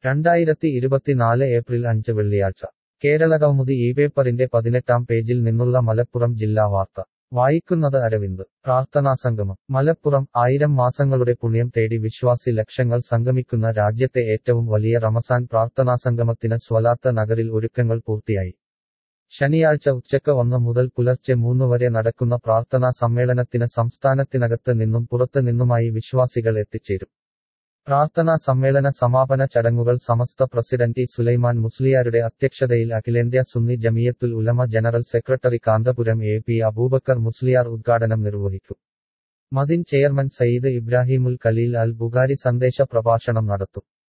രണ്ടായിരത്തി ഇരുപത്തിനാല് ഏപ്രിൽ അഞ്ച് വെള്ളിയാഴ്ച കേരളകൗമുദി ഈ പേപ്പറിന്റെ പതിനെട്ടാം പേജിൽ നിന്നുള്ള മലപ്പുറം ജില്ലാ വാർത്ത വായിക്കുന്നത് അരവിന്ദ് പ്രാർത്ഥനാസംഗമം മലപ്പുറം ആയിരം മാസങ്ങളുടെ പുണ്യം തേടി വിശ്വാസി ലക്ഷങ്ങൾ സംഗമിക്കുന്ന രാജ്യത്തെ ഏറ്റവും വലിയ റമസാൻ പ്രാർത്ഥനാസംഗമത്തിന് സ്വലാത്ത് നഗറിൽ ഒരുക്കങ്ങൾ പൂർത്തിയായി ശനിയാഴ്ച ഉച്ചക്ക് ഒന്ന് മുതൽ പുലർച്ചെ മൂന്ന് വരെ നടക്കുന്ന പ്രാർത്ഥനാ സമ്മേളനത്തിന് സംസ്ഥാനത്തിനകത്ത് നിന്നും പുറത്ത് നിന്നുമായി വിശ്വാസികൾ എത്തിച്ചേരും പ്രാർത്ഥനാ സമ്മേളന സമാപന ചടങ്ങുകൾ സമസ്ത പ്രസിഡന്റ് ഇ സുലൈമാൻ മുസ്ലിയാരുടെ അധ്യക്ഷതയിൽ അഖിലേന്ത്യാ സുന്നി ജമിയത്തുൽ ഉലമ general secretary Kanthapuram A P Aboobacker Musliyar ഉദ്ഘാടനം നിർവഹിക്കും മദിൻ ചെയർമാൻ സയ്യിദ് ഇബ്രാഹിമുൽ ഖലീൽ അൽ ബുഖാരി സന്ദേശ പ്രഭാഷണം നടത്തും